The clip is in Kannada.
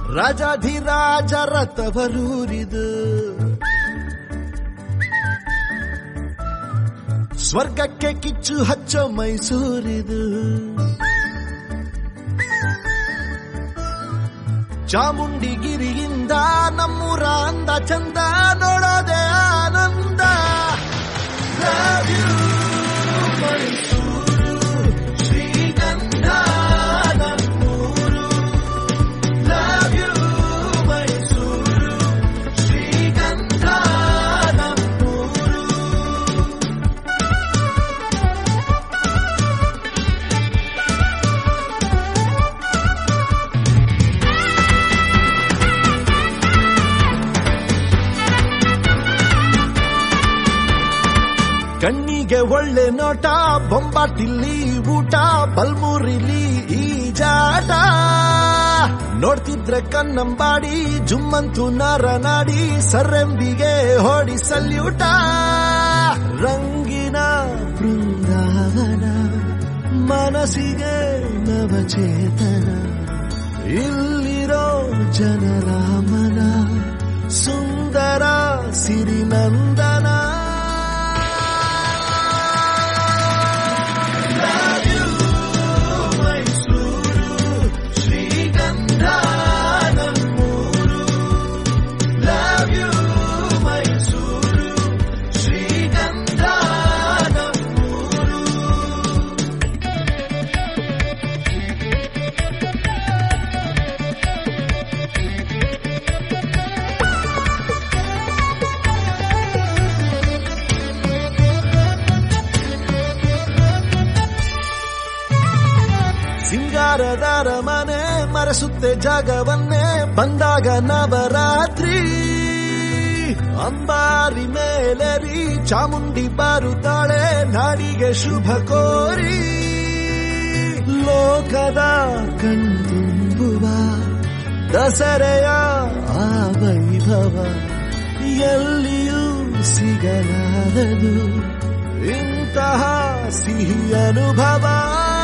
ರಾಜಾಧಿರಾಜ ರಥವರೂರಿದು ಸ್ವರ್ಗಕ್ಕೆ ಕಿಚ್ಚು ಹಚ್ಚೋ ಮೈಸೂರಿದು ಚಾಮುಂಡಿಗಿರಿಯಿಂದ ನಮ್ಮೂರ ಅಂದ ಚಂದ ನೋಡೋದೆ ಆನಂದ Love you, ಮೈಸೂರು, ಶ್ರೀಗಂಧ ನಮ್ಮೂರು. Love you, ಮೈಸೂರು, ಶ್ರೀಗಂಧ ನಮ್ಮೂರು. ಕಣ್ಣಿಗೆ ಒಳ್ಳೆ ನೋಟ ಬೊಂಬಾಟಿಲ್ಲಿ ಊಟ ಬಲ್ಮೂರಿಲಿ ಈಜಾಟ ನೋಡ್ತಿದ್ರೆ ಕನ್ನಂಬಾಡಿ ಜುಮ್ಮಂತು ನರನಾಡಿ ಸರ್ರೆಂಬಿಗೆ ಹೊಡಿ ಸಲ್ಯೂಟ ರಂಗಿನ ಬೃಂದಾವನ ಮನಸ್ಸಿಗೆ ನವಚೇತನ ಇಲ್ಲಿರೋ ಜನರ ಮನ ಸುಂದರ ಸಿರಿನಂದನ Love you, ಮೈಸೂರು, ಶ್ರೀಗಂಧ ನಮ್ಮೂರು. Love you, ಮೈಸೂರು, ಶ್ರೀಗಂಧ ನಮ್ಮೂರು. ಸಿಂಗಾರದ ಮನೆ ಮರೆಸುತ್ತೆ ಜಾಗವನ್ನೇ ಬಂದಾಗ ನವರಾತ್ರಿ ಅಂಬಾರಿ ಮೇಲೆರಿ ಚಾಮುಂಡಿ ಬಾರುತ್ತಾಳೆ ನಾಡಿಗೆ ಶುಭ ಕೋರಿ ಲೋಕದ ಕಣ್ತುಂಬುವ ದಸರೆಯ ಆ ವೈಭವ ಎಲ್ಲಿಯೂ ಸಿಗಲಾರದು ಇಂತಹ ಸಿಹಿ ಅನುಭವ